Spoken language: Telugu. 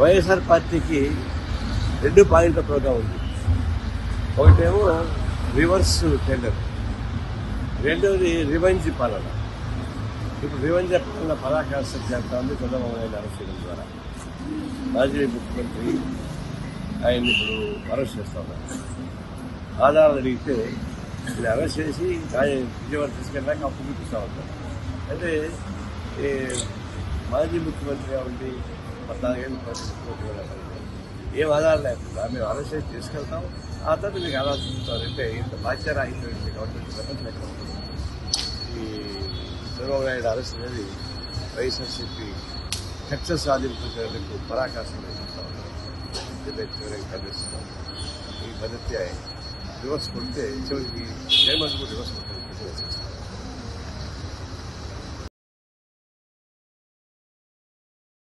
వైఎస్ఆర్ పార్టీకి రెండు పాయింట్ల ప్రోగ్రాం ఉంది ఒకటేమో రివర్స్ టెండర్ రెండవది రివెంజ్ పాలన ఇప్పుడు రివెంజ్ పాలన పరాకాష్ట చేస్తా ఉంది చంద్రబాబు నాయుడు అరెస్ట్ చేయడం ద్వారా మాజీ ముఖ్యమంత్రి ఆయన ఇప్పుడు అరెస్ట్ చేస్తా ఉన్నారు ఆధారాలు అడిగితే వీళ్ళు అరెస్ట్ చేసి ఆయన విజయవాడ తీసుకెళ్ళాక అప్పు చూపిస్తా ఉంటారు అంటే ఈ మాజీ ముఖ్యమంత్రిగా ఉండి పద్నాలుగేళ్ళు ప్రతి ముఖ్యమంత్రిగా ఉన్నారు. ఏం ఆధారం లేకుండా మేము అరెస్ట్ చేసి తీసుకెళ్తాం ఆ తర్వాత మీకు ఆధారం చూపుతారంటే ఇంత బాధ్యరాహిత్యమైన గవర్నమెంట్ ప్రపంచం ఎక్కడ ఉంటుంది ఈ చంద్రబాబు నాయుడు అరెస్ట్ అనేది వైఎస్ఆర్సీపీ కక్ష సాధింపు పరాకాశం చూస్తూ ఉన్నారు దీన్ని తీవ్రంగా ఖండిస్తున్నాం ఈ పద్ధతి రివర్స్ కొడితే చివరికి జగన్మోహన్ రివర్స్ కొట్టారు